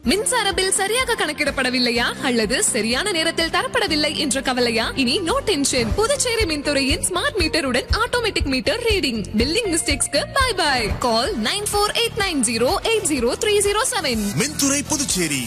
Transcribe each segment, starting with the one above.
மின்சார பில் சரியாக கணக்கிடப்படவில்லையா அல்லது சரியான நேரத்தில் தரப்படவில்லை என்ற கவலையா இனி நோ டென்ஷன் புதுச்சேரி மின்துறையின் ஸ்மார்ட் மீட்டருடன் ஆட்டோமேட்டிக் மீட்டர் ரீடிங் பில்லிங் மிஸ்டேக்ஸ்க்கு bye bye call nine four eight nine zero eight zero three zero seven மின்துறை புதுச்சேரி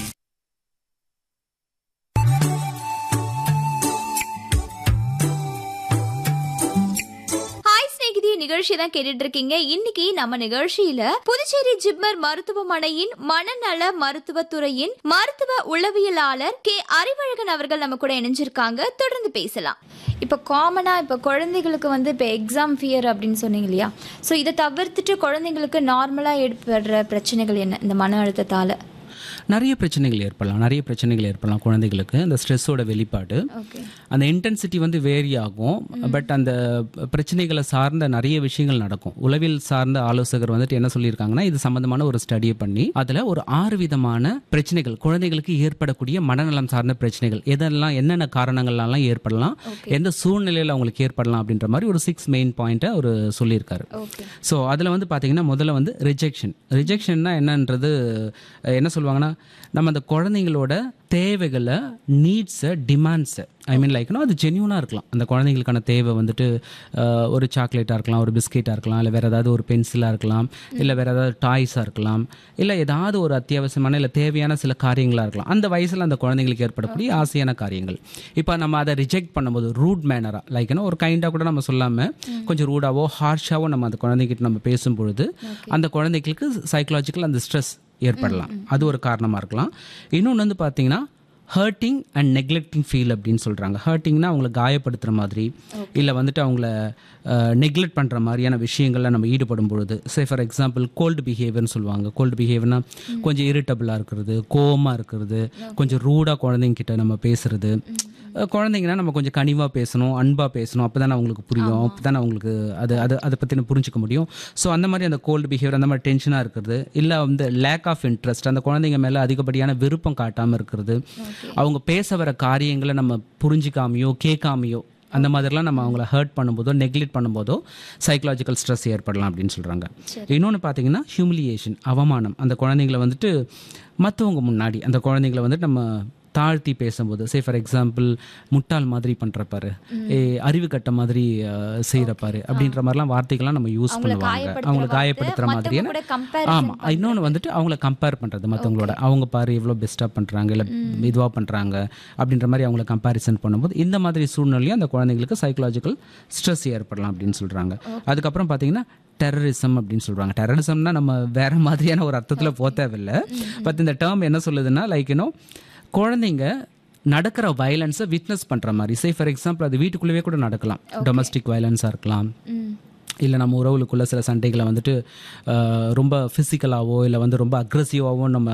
ஹாய் ஸ்நேகிதி நிகழ்ச்சி தான் கேட்டுட்டு இருக்கீங்க இன்னைக்கு நம்ம நிகழ்ச்சியில புதுச்சேரி ஜிப்மர் மருத்துவமனையின் மனநல மருத்துவத்துறையின் மருத்துவ உளவியலாளர் கே அறிவழகன் அவர்கள் நம்ம கூட இணைஞ்சிருக்காங்க தொடர்ந்து பேசலாம் இப்போ காமனாக இப்போ குழந்தைகளுக்கு வந்து இப்போ எக்ஸாம் ஃபியர் அப்படின்னு சொன்னீங்க இல்லையா ஸோ இதை தவிர்த்துட்டு குழந்தைங்களுக்கு நார்மலாக ஏற்படுற பிரச்சனைகள் என்ன இந்த மன அழுத்தத்தால் நிறைய பிரச்சனைகள் ஏற்படலாம் நிறைய பிரச்சனைகள் ஏற்படலாம் குழந்தைகளுக்கு அந்த ஸ்ட்ரெஸ்ஸோட வெளிப்பாடு ஓகே அந்த இன்டென்சிட்டி வந்து வேரி ஆகும் பட் அந்த பிரச்சனைகளை சார்ந்த நிறைய விஷயங்கள் நடக்கும் உளவியல் சார்ந்த ஆலோசகர் வந்துட்டு என்ன சொல்லியிருக்காங்கன்னா இது சம்பந்தமான ஒரு ஸ்டடியை பண்ணி அதில் ஒரு ஆறு விதமான பிரச்சனைகள் குழந்தைகளுக்கு ஏற்படக்கூடிய மனநலம் சார்ந்த பிரச்சனைகள் எதெல்லாம் என்னென்ன காரணங்கள்லாம் ஏற்படலாம் எந்த சூழ்நிலையில் அவங்களுக்கு ஏற்படலாம் அப்படின்ற மாதிரி ஒரு சிக்ஸ் மெயின் பாயிண்ட்டை அவர் சொல்லியிருக்காரு ஓகே ஸோ அதில் வந்து பார்த்தீங்கன்னா முதல்ல வந்து ரிஜெக்ஷன் ரிஜெக்ஷன்னா என்னன்றது அஹ், என்ன சொல்லுவாங்கன்னா நம்ம அந்த குழந்தைங்களோட தேவைகளை நீட்ஸை டிமாண்ட்ஸை ஐ மீன் லைக்னா அது ஜென்யூனாக இருக்கலாம் அந்த குழந்தைங்களுக்கான தேவை வந்துட்டு அஹ், ஒரு சாக்லேட்டாக இருக்கலாம் ஒரு பிஸ்கெட்டாக இருக்கலாம் இல்லை வேறு ஏதாவது ஒரு பென்சிலாக இருக்கலாம் இல்லை வேறு ஏதாவது டாய்ஸாக இருக்கலாம் இல்லை ஏதாவது ஒரு அத்தியாவசியமான இல்லை தேவையான சில காரியங்களாக இருக்கலாம் அந்த வயசில் அந்த குழந்தைங்களுக்கு ஏற்படக்கூடிய ஆசையான காரியங்கள் இப்போ நம்ம அதை ரிஜெக்ட் பண்ணும்போது ரூட் மேனராக லைக்னா ஒரு கைண்டாக கூட நம்ம சொல்லாமல் கொஞ்சம் ரூடாவோ ஹார்ஷாவோ நம்ம அந்த குழந்தைகிட்ட நம்ம பேசும்பொழுது அந்த குழந்தைகளுக்கு சைக்கலாஜிக்கல் அந்த ஸ்ட்ரெஸ் ஏற்படலாம் அது ஒரு காரணமாக இருக்கலாம் இன்னொன்று வந்து பார்த்தீங்கன்னா ஹர்ட்டிங் அண்ட் நெக்லெக்டிங் ஃபீல் அப்படின்னு சொல்கிறாங்க ஹர்ட்டிங்னா அவங்கள காயப்படுத்துகிற மாதிரி இல்லை வந்துட்டு அவங்கள நெக்லெக்ட் பண்ணுற மாதிரியான விஷயங்களில் நம்ம ஈடுபடும் பொழுது சே ஃபார் எக்ஸாம்பிள் கோல்டு பிஹேவியர்னு சொல்லுவாங்க கோல்டு பிஹேவியர்னா கொஞ்சம் இரிட்டபிளாக இருக்கிறது கோவமாக இருக்கிறது கொஞ்சம் ரூடாக குழந்தைங்க கிட்ட நம்ம பேசுறது அஹ் குழந்தைங்கன்னா நம்ம கொஞ்சம் கனிவாக பேசணும் அன்பாக பேசணும் அப்போ தானே அவங்களுக்கு புரியும் அப்போ தானே அவங்களுக்கு அது அது அதை பற்றி புரிஞ்சுக்க முடியும் ஸோ அந்த மாதிரி அந்த கோல்டு பிஹேவியர் அந்த மாதிரி டென்ஷனாக இருக்கிறது இல்லை வந்து லேக் ஆஃப் இன்ட்ரெஸ்ட் அந்த குழந்தைங்க மேலே அதிகப்படியான விருப்பம் காட்டாமல் இருக்கிறது அவங்க பேச வர காரியங்களை நம்ம புரிஞ்சிக்காமையோ கேட்காமையோ அந்த மாதிரிலாம் நம்ம அவங்கள ஹர்ட் பண்ணும்போதோ நெக்லெக்ட் பண்ணும்போதோ சைக்கலாஜிக்கல் ஸ்ட்ரெஸ் ஏற்படலாம் அப்படின்னு சொல்கிறாங்க இன்னொன்று பார்த்தீங்கன்னா ஹியூமிலியேஷன் அவமானம் அந்த குழந்தைங்கள வந்துட்டு மற்றவங்க முன்னாடி அந்த குழந்தைங்கள வந்துட்டு நம்ம தாழ்த்தி பேசும்போது சே ஃபார் எக்ஸாம்பிள் முட்டாள் மாதிரி பண்ணுறப்பாரு ஏ அறிவு கட்ட மாதிரி செய்கிறப்பாரு அப்படின்ற மாதிரிலாம் வார்த்தைகள்லாம் நம்ம யூஸ் பண்ணுவாங்க அவங்கள காயப்படுத்துகிற மாதிரியான கூட comparison ஆமாம் இன்னொன்று வந்துட்டு அவங்கள கம்பேர் பண்ணுறது மற்றவங்களோட அவங்க பாரு எவ்வளோ பெஸ்ட்டாக பண்ணுறாங்க இல்லை இதுவாக பண்ணுறாங்க அப்படின்ற மாதிரி அவங்கள கம்பேரிசன் பண்ணும்போது இந்த மாதிரி சூழ்நிலையும் அந்த குழந்தைங்களுக்கு சைக்கலாஜிக்கல் ஸ்ட்ரெஸ் ஏற்படலாம் அப்படின்னு சொல்கிறாங்க அதுக்கப்புறம் பார்த்தீங்கன்னா டெரரிசம் அப்படின்னு சொல்கிறாங்க டெரரிசம்னா நம்ம வேற மாதிரியான ஒரு அர்த்தத்தில் போக தேவையில்லை பட் இந்த டேர்ம் என்ன சொல்லுதுன்னா லைக் யூனோ குழந்தைங்க நடக்கிற வயலன்ஸை விட்னஸ் பண்ணுற மாதிரி சே ஃபார் எக்ஸாம்பிள் அது வீட்டுக்குள்ளேயே கூட நடக்கலாம் டொமஸ்டிக் வயலன்ஸாக இருக்கலாம் இல்லை நம்ம உறவுகளுக்குள்ள சில சண்டைகளை வந்துட்டு அஹ், ரொம்ப ஃபிசிக்கலாவோ இல்லை வந்து ரொம்ப அக்ரஸிவாவோ நம்ம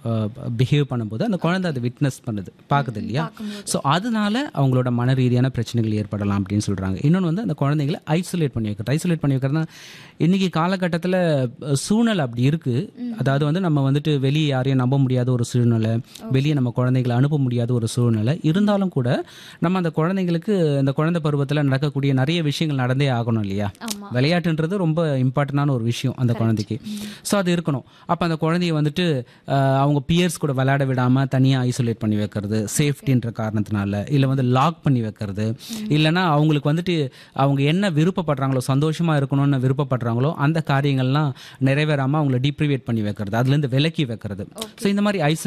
பிஹேவ் பண்ணும்போது அந்த குழந்தை அதை விட்னஸ் பண்ணுது பார்க்குது இல்லையா ஸோ அதனால அவங்களோட மன ரீதியான பிரச்சனைகள் ஏற்படலாம் அப்படின்னு சொல்கிறாங்க இன்னொன்று வந்து அந்த குழந்தைங்களை ஐசோலேட் பண்ணி வைக்கிறது ஐசோலேட் பண்ணி வைக்கிறதுனா இன்றைக்கி காலகட்டத்தில் சூழ்நிலை அப்படி இருக்குது அதாவது வந்து நம்ம வந்துட்டு வெளியே யாரையும் நம்ப முடியாத ஒரு சூழ்நிலை வெளியே நம்ம குழந்தைகளை அனுப்ப முடியாத ஒரு சூழ்நிலை இருந்தாலும் கூட நம்ம அந்த குழந்தைங்களுக்கு அந்த குழந்தை பருவத்தில் நடக்கக்கூடிய நிறைய விஷயங்கள் நடந்தே ஆகணும் இல்லையா விளையாட்டுன்றது ரொம்ப இம்பார்ட்டண்டான ஒரு விஷயம் அந்த குழந்தைக்கு ஸோ அது இருக்கணும் அப்போ அந்த குழந்தைய வந்துட்டு அஹ், அவங்க பியர்ஸ் கூட விளையாட விடாமல் தனியாக ஐசோலேட் பண்ணி வைக்கிறது சேஃப்டின்ற காரணத்தினால இல்லை வந்து லாக் பண்ணி வைக்கிறது இல்லைன்னா அவங்களுக்கு வந்துட்டு அவங்க என்ன விருப்பப்படுறாங்களோ சந்தோஷமாக இருக்கணும்னு விருப்பப்படுறாங்களோ அந்த காரியங்கள்லாம் நிறைவேறாமல் அவங்கள டிப்ரிவேட் பண்ணி வைக்கிறது அதுலேருந்து விலக்கி வைக்கிறது ஸோ இந்த மாதிரி ஐசோலேட்